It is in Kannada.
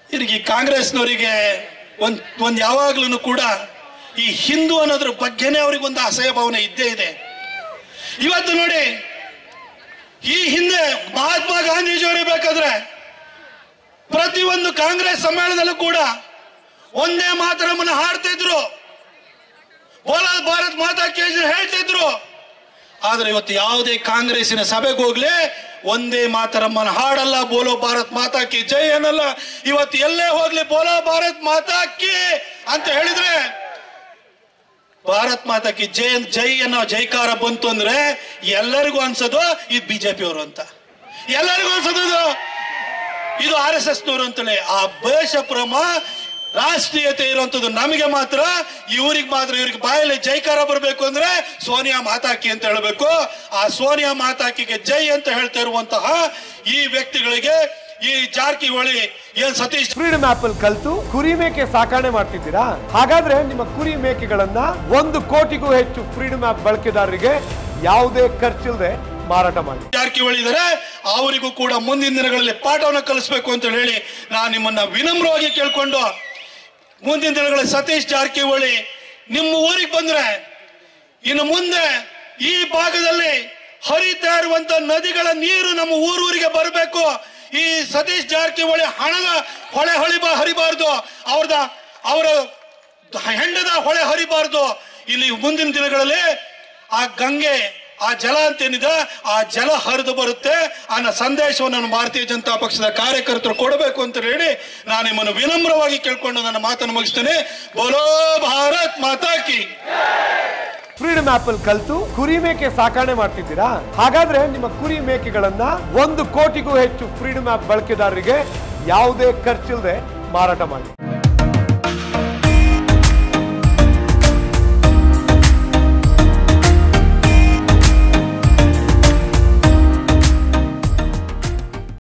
ಇವ್ರಿಗೆ ಈ ಕಾಂಗ್ರೆಸ್ನವರಿಗೆ ಒಂದ್ ಒಂದ್ ಯಾವಾಗ್ಲೂ ಕೂಡ ಈ ಹಿಂದೂ ಅನ್ನೋದ್ರ ಬಗ್ಗೆನೇ ಅವ್ರಿಗೊಂದು ಅಸಹ್ಯ ಭಾವನೆ ಇದ್ದೇ ಇದೆ ಇವತ್ತು ನೋಡಿ ಈ ಹಿಂದೆ ಮಹಾತ್ಮ ಗಾಂಧೀಜಿಯವರು ಬೇಕಾದ್ರೆ ಪ್ರತಿಯೊಂದು ಕಾಂಗ್ರೆಸ್ ಸಮ್ಮೇಳನದಲ್ಲೂ ಕೂಡ ಒಂದೇ ಮಾತರಮ್ಮನ್ನ ಹಾಡ್ತಿದ್ರು ಬೋಲಾ ಭಾರತ್ ಮಾತಾ ಕೇಜ್ ಹೇಳ್ತಿದ್ರು ಆದ್ರೆ ಇವತ್ತು ಯಾವುದೇ ಕಾಂಗ್ರೆಸ್ಸಿನ ಸಭೆಗೆ ಹೋಗ್ಲಿ ಒಂದೇ ಮಾತರಮ್ಮನ ಹಾಡಲ್ಲ ಬೋಲೋ ಭಾರತ್ ಮಾತಾ ಕಿ ಜೈ ಅನ್ನಲ್ಲ ಇವತ್ತು ಎಲ್ಲೇ ಹೋಗ್ಲಿ ಬೋಲೋ ಭಾರತ್ ಮಾತಾ ಕಿ ಅಂತ ಹೇಳಿದ್ರೆ ಭಾರತ್ ಮಾತಾ ಕಿ ಜೈ ಜೈ ಅನ್ನೋ ಜೈಕಾರ ಬಂತು ಅಂದ್ರೆ ಎಲ್ಲರಿಗೂ ಅನ್ಸೋದು ಇದು ಬಿಜೆಪಿ ಅವರು ಅಂತ ಎಲ್ಲರಿಗೂ ಅನ್ಸೋದು ಇದು. ಇದು ಆರ್ ಎಸ್ ಎಸ್ ನವರು ಅಂತಲೇ ಆ ದೇಶ ಪ್ರೇಮ ರಾಷ್ಟ್ರೀಯತೆ ಇರುವಂತದ್ದು ನಮಗೆ ಮಾತ್ರ ಇವ್ರಿಗೆ ಮಾತ್ರ ಇವ್ರಿಗೆ ಬಾಯಲ್ಲಿ ಜೈಕಾರ ಬರಬೇಕು ಅಂದ್ರೆ ಸೋನಿಯಾ ಮಾತಾಕಿ ಅಂತ ಹೇಳಬೇಕು ಆ ಸೋನಿಯಾ ಮಾತಾಕಿಗೆ ಜೈ ಅಂತ ಹೇಳ್ತಾ ಇರುವಂತಹ ಈ ವ್ಯಕ್ತಿಗಳಿಗೆ ಈ ಜಾರಕಿಹೊಳಿ ಏನ್ ಸತೀಶ್ ಫ್ರೀಡಮ್ ಆಪ್ ಅಲ್ಲಿ ಕಲ್ತು ಕುರಿ ಮೇಕೆ ಸಾಕಣೆ ಮಾಡ್ತಿದ್ದೀರಾ ಹಾಗಾದ್ರೆ ನಿಮ್ಮ ಕುರಿ ಮೇಕೆಗಳನ್ನ ಒಂದು ಕೋಟಿಗೂ ಹೆಚ್ಚು ಫ್ರೀಡಮ್ ಆಪ್ ಬಳಕೆದಾರರಿಗೆ ಯಾವುದೇ ಖರ್ಚಿಲ್ಲದೆ ಮಾರಾಟ ಮಾಡಿ ಜಾರಕಿಹೊಳಿ ಇದ್ದಾರೆ ಅವರಿಗೂ ಕೂಡ ಮುಂದಿನ ದಿನಗಳಲ್ಲಿ ಪಾಠವನ್ನು ಕಲಿಸ್ಬೇಕು ಅಂತ ಹೇಳಿ ನಾನು ನಿಮ್ಮನ್ನ ವಿನಮ್ರವಾಗಿ ಕೇಳ್ಕೊಂಡು ಮುಂದಿನ ದಿನಗಳಲ್ಲಿ ಸತೀಶ್ ಜಾರಕಿಹೊಳಿ ನಿಮ್ಮ ಊರಿಗೆ ಬಂದ್ರೆ ಇನ್ನು ಮುಂದೆ ಈ ಭಾಗದಲ್ಲಿ ಹರಿತಾ ಇರುವಂತ ನದಿಗಳ ನೀರು ನಮ್ಮ ಊರೂರಿಗೆ ಬರಬೇಕು ಈ ಸತೀಶ್ ಜಾರಕಿಹೊಳಿ ಹಣದ ಹೊಳೆ ಹೊಳಿಬ ಹರಿಬಾರ್ದು ಅವ್ರದ ಅವರ ಹೆಂಡದ ಹೊಳೆ ಹರಿಬಾರ್ದು ಇಲ್ಲಿ ಮುಂದಿನ ದಿನಗಳಲ್ಲಿ ಆ ಗಂಗೆ ಆ ಜಲ ಅಂತೇನಿದೆ ಆ ಜಲ ಹರಿದು ಬರುತ್ತೆ ಅನ್ನೋ ಸಂದೇಶವನ್ನು ನಾನು ಭಾರತೀಯ ಜನತಾ ಪಕ್ಷದ ಕಾರ್ಯಕರ್ತರು ಕೊಡಬೇಕು ಅಂತ ಹೇಳಿ ನಾನು ನಿಮ್ಮನ್ನು ವಿನಮ್ರವಾಗಿ ಕೇಳ್ಕೊಂಡು ನನ್ನ ಮಾತನ್ನು ಮುಗಿಸ್ತೇನೆ ಬೋಲೋ ಭಾರತ್ ಮಾತಾ ಕಿ ಫ್ರೀಡಮ್ ಆಪ್ ಅಲ್ಲಿ ಕಲ್ತು ಕುರಿ ಮೇಕೆ ಸಾಕಣೆ ಮಾಡ್ತಿದ್ದೀರಾ ಹಾಗಾದ್ರೆ ನಿಮ್ಮ ಕುರಿ ಮೇಕೆಗಳನ್ನ ಒಂದು ಕೋಟಿಗೂ ಹೆಚ್ಚು ಫ್ರೀಡಮ್ ಆಪ್ ಬಳಕೆದಾರರಿಗೆ ಯಾವುದೇ ಖರ್ಚಿಲ್ಲದೆ ಮಾರಾಟ ಮಾಡಿ